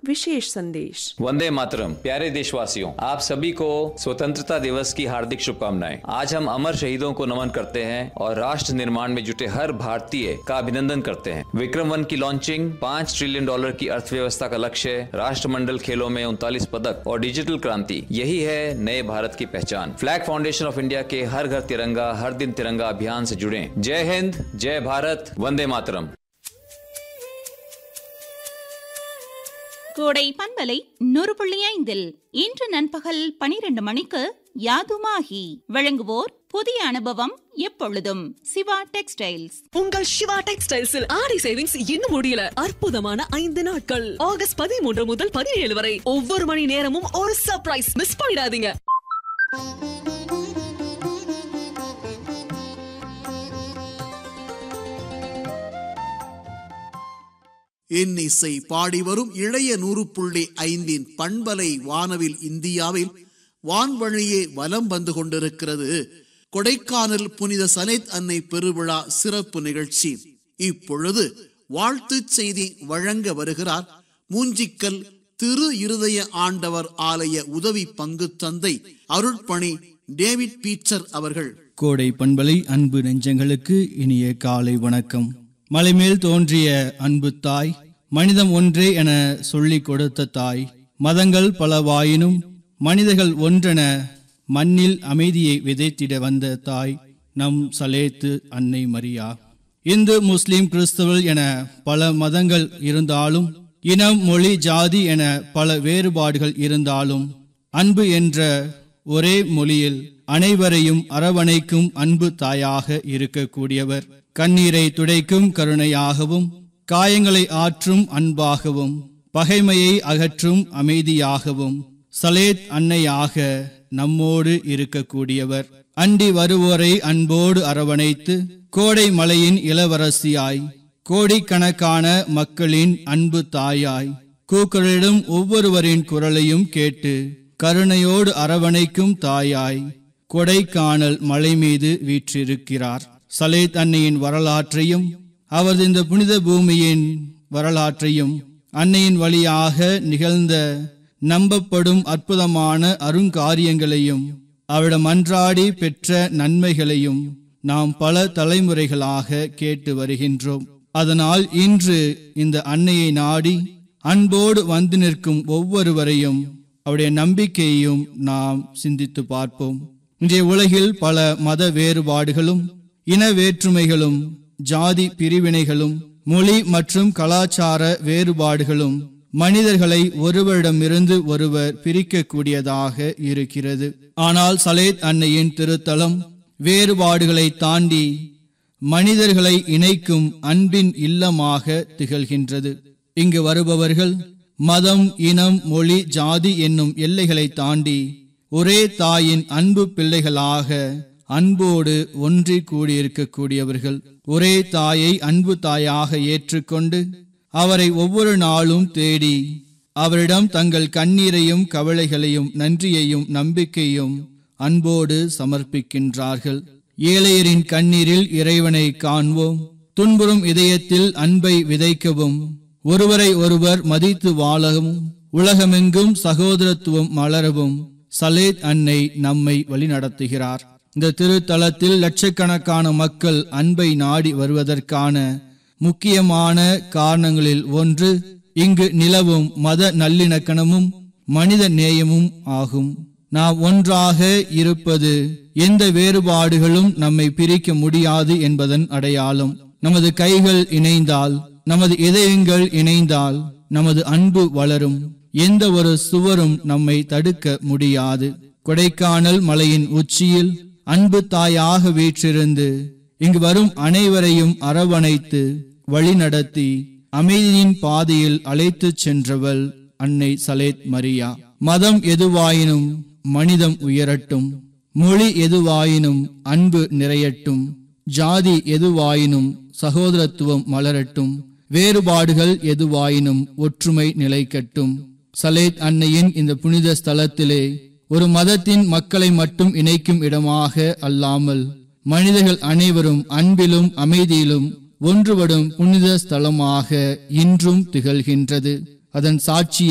विशेष संदेश वंदे मातरम प्यारे देशवासियों आप सभी को स्वतंत्रता दिवस की हार्दिक शुभकामनाएं आज हम अमर शहीदों को नमन करते हैं और राष्ट्र निर्माण में जुटे हर भारतीय का अभिनंदन करते हैं विक्रम वन की लॉन्चिंग पाँच ट्रिलियन डॉलर की अर्थव्यवस्था का लक्ष्य राष्ट्रमंडल खेलों में उनतालीस पदक और डिजिटल क्रांति यही है नए भारत की पहचान फ्लैग फाउंडेशन ऑफ इंडिया के हर घर तिरंगा हर दिन तिरंगा अभियान से जुड़े जय हिंद जय भारत वंदे मातरम கோடை பண்பலை நூறு புள்ளி ஐந்தில் இன்று நண்பகல் பனிரெண்டு மணிக்கு யாதுமாகி வழங்குவோர் புதிய அனுபவம் எப்பொழுதும் சிவா டெக்ஸ்டைல்ஸ் உங்கள் சிவா டெக்ஸ்டைல்ஸில் ஆடி சேவிங்ஸ் இன்னும் முடியல அற்புதமான ஐந்து நாட்கள் ஆகஸ்ட் பதிமூன்று முதல் பதினேழு வரை ஒவ்வொரு மணி நேரமும் ஒரு சர்ப்ரைஸ் மிஸ் பண்ணிடாதீங்க இன்னிசை பாடி வரும் இளைய நூறு புள்ளி ஐந்தின் பண்பலை வானவில் இந்தியாவில் வான்வழியே வலம் வந்து கொண்டிருக்கிறது கொடைக்கானல் புனித சனைத் அன்னை பெருவிழா சிறப்பு நிகழ்ச்சி இப்பொழுது வாழ்த்துச் செய்தி வழங்க வருகிறார் மூஞ்சிக்கல் திரு இருதய ஆண்டவர் ஆலய உதவி பங்கு தந்தை அருட்பணி டேவிட் பீச்சர் அவர்கள் கோடை பண்பலை அன்பு நெஞ்சங்களுக்கு இனிய காலை வணக்கம் மலைமேல் தோன்றிய அன்பு தாய் மனிதம் ஒன்றே என சொல்லிக் கொடுத்த தாய் மதங்கள் பலவாயினும் மனிதர்கள் ஒன்றென மண்ணில் அமைதியை விதைத்திட வந்த தாய் நம் சலேத்து அன்னை மரியா இந்து முஸ்லிம் கிறிஸ்தவர்கள் என பல மதங்கள் இருந்தாலும் இனம் மொழி ஜாதி என பல வேறுபாடுகள் இருந்தாலும் அன்பு என்ற ஒரே மொழியில் அனைவரையும் அரவணைக்கும் அன்பு தாயாக இருக்கக்கூடியவர் கண்ணீரை துடைக்கும் கருணையாகவும் காயங்களை ஆற்றும் அன்பாகவும் பகைமையை அகற்றும் அமைதியாகவும் சலேத் அன்னையாக நம்மோடு இருக்கக்கூடியவர் அண்டி வருவோரை அன்போடு அரவணைத்து கோடை மலையின் இளவரசியாய் கோடிக்கணக்கான மக்களின் அன்பு தாயாய் கூக்களிடம் ஒவ்வொருவரின் குரலையும் கேட்டு கருணையோடு அரவணைக்கும் தாயாய் கொடைக்கானல் மலை மீது வீற்றிருக்கிறார் சலேத் அன்னையின் வரலாற்றையும் அவரது இந்த புனித பூமியின் வரலாற்றையும் அன்னையின் வழியாக நிகழ்ந்த நம்பப்படும் அற்புதமான அருங்காரியங்களையும் அவரிடம் அன்றாடி பெற்ற நன்மைகளையும் நாம் பல தலைமுறைகளாக கேட்டு வருகின்றோம் அதனால் இன்று இந்த அன்னையை நாடி அன்போடு வந்து நிற்கும் ஒவ்வொருவரையும் அவருடைய நம்பிக்கையையும் நாம் சிந்தித்து பார்ப்போம் இன்றைய உலகில் பல மத வேறுபாடுகளும் இன வேற்றுமைகளும் ஜாதி பிரிவினைகளும் மொழி மற்றும் கலாச்சார வேறுபாடுகளும் மனிதர்களை ஒருவரிடமிருந்து ஒருவர் பிரிக்கக்கூடியதாக இருக்கிறது ஆனால் சலேத் அன்னையின் திருத்தலம் வேறுபாடுகளை தாண்டி மனிதர்களை இணைக்கும் அன்பின் இல்லமாக திகழ்கின்றது இங்கு வருபவர்கள் மதம் இனம் மொழி ஜாதி என்னும் எல்லைகளை தாண்டி ஒரே தாயின் அன்பு பிள்ளைகளாக அன்போடு ஒன்றி கூடியிருக்கக்கூடியவர்கள் ஒரே தாயை அன்பு தாயாக ஏற்றுக்கொண்டு அவரை ஒவ்வொரு நாளும் தேடி அவரிடம் தங்கள் கண்ணீரையும் கவலைகளையும் நன்றியையும் நம்பிக்கையும் அன்போடு சமர்ப்பிக்கின்றார்கள் ஏழையரின் கண்ணீரில் இறைவனை காண்போம் துன்புறும் இதயத்தில் அன்பை விதைக்கவும் ஒருவரை ஒருவர் மதித்து வாழவும் உலகமெங்கும் சகோதரத்துவம் மலரவும் சலேத் அன்னை நம்மை வழிநடத்துகிறார் இந்த திருத்தலத்தில் லட்சக்கணக்கான மக்கள் அன்பை நாடி வருவதற்கான முக்கியமான காரணங்களில் ஒன்று இங்கு நிலவும் மத நல்லிணக்கணமும் மனித நேயமும் ஆகும் நாம் ஒன்றாக இருப்பது எந்த வேறுபாடுகளும் நம்மை பிரிக்க முடியாது என்பதன் அடையாளம் நமது கைகள் இணைந்தால் நமது இதயங்கள் இணைந்தால் நமது அன்பு வளரும் எந்த ஒரு சுவரும் நம்மை தடுக்க முடியாது கொடைக்கானல் மலையின் உச்சியில் அன்பு தாயாக வீற்றிருந்து இங்கு வரும் அனைவரையும் அரவணைத்து வழிநடத்தி அமைதியின் பாதையில் அழைத்துச் சென்றவள் அன்னை சலேத் மரியா மதம் எதுவாயினும் மனிதம் உயரட்டும் மொழி எதுவாயினும் அன்பு நிறையட்டும் ஜாதி எதுவாயினும் சகோதரத்துவம் மலரட்டும் வேறுபாடுகள் எதுவாயினும் ஒற்றுமை நிலைக்கட்டும் சலேத் அன்னையின் இந்த புனித ஸ்தலத்திலே ஒரு மதத்தின் மக்களை மட்டும் இணைக்கும் இடமாக அல்லாமல் மனிதர்கள் அனைவரும் அன்பிலும் அமைதியிலும் ஒன்றுபடும் புனித ஸ்தலமாக இன்றும் திகழ்கின்றது அதன் சாட்சி